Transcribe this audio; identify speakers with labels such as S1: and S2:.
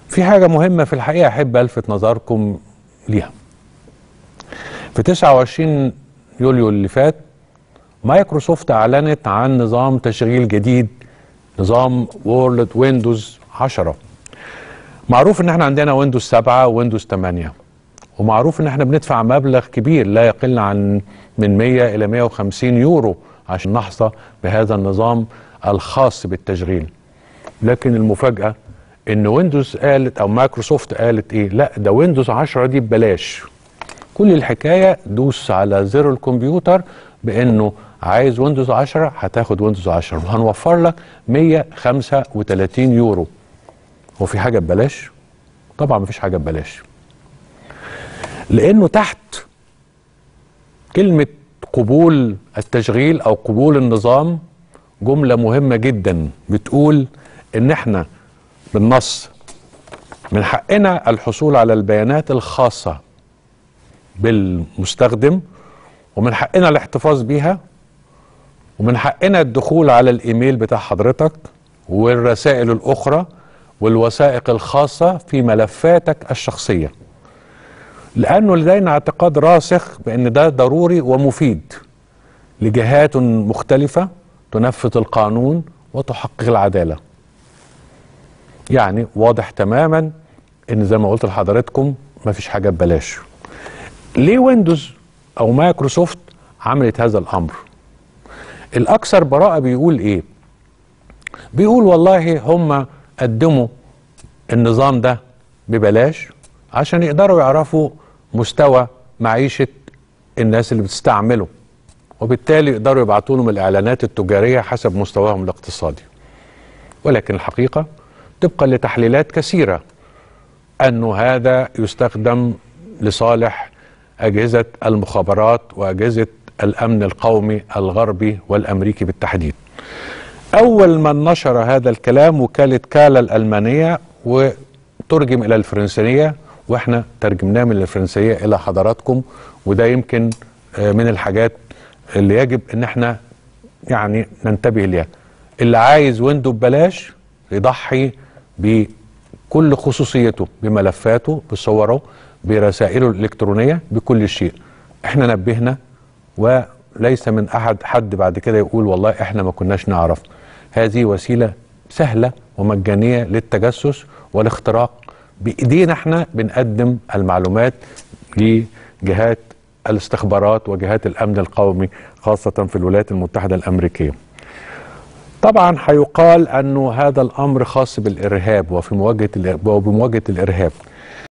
S1: في حاجة مهمة في الحقيقة أحب ألفت نظركم ليها في 29 يوليو اللي فات مايكروسوفت أعلنت عن نظام تشغيل جديد نظام وورلد ويندوز 10 معروف ان احنا عندنا ويندوز 7 ويندوز 8 ومعروف ان احنا بندفع مبلغ كبير لا يقل عن من 100 الى 150 يورو عشان نحظى بهذا النظام الخاص بالتشغيل لكن المفاجأة ان ويندوز قالت او مايكروسوفت قالت ايه لا ده ويندوز 10 دي ببلاش كل الحكاية دوس على زر الكمبيوتر بانه عايز ويندوز 10 هتاخد ويندوز 10 وهنوفر لك 135 يورو هو في حاجة ببلاش؟ طبعا مفيش حاجة ببلاش لانه تحت كلمة قبول التشغيل او قبول النظام جملة مهمة جدا بتقول ان احنا بالنص من حقنا الحصول على البيانات الخاصة بالمستخدم ومن حقنا الاحتفاظ بيها ومن حقنا الدخول على الايميل بتاع حضرتك والرسائل الاخرى والوثائق الخاصة في ملفاتك الشخصية لأنه لدينا اعتقاد راسخ بأن ده ضروري ومفيد لجهات مختلفة تنفذ القانون وتحقق العدالة يعني واضح تماما ان زي ما قلت لحضراتكم ما فيش حاجة ببلاش ليه ويندوز او مايكروسوفت عملت هذا الامر الاكثر براءة بيقول ايه بيقول والله هم قدموا النظام ده ببلاش عشان يقدروا يعرفوا مستوى معيشة الناس اللي بتستعمله وبالتالي يقدروا يبعتوا لهم الإعلانات التجارية حسب مستواهم الاقتصادي ولكن الحقيقة طبقا لتحليلات كثيرة أنه هذا يستخدم لصالح أجهزة المخابرات وأجهزة الأمن القومي الغربي والأمريكي بالتحديد أول من نشر هذا الكلام وكالة كالا الألمانية وترجم إلى الفرنسية وإحنا ترجمناه من الفرنسية إلى حضراتكم وده يمكن من الحاجات اللي يجب إن إحنا يعني ننتبه ليها اللي عايز ويندو ببلاش يضحي بكل خصوصيته بملفاته بصوره برسائله الإلكترونية بكل شيء إحنا نبهنا وليس من أحد حد بعد كده يقول والله إحنا ما كناش نعرف هذه وسيلة سهلة ومجانية للتجسس والاختراق بإيدينا احنا بنقدم المعلومات لجهات الاستخبارات وجهات الأمن القومي خاصة في الولايات المتحدة الأمريكية طبعا هيقال أنه هذا الأمر خاص بالإرهاب وفي مواجهة وبمواجهة الإرهاب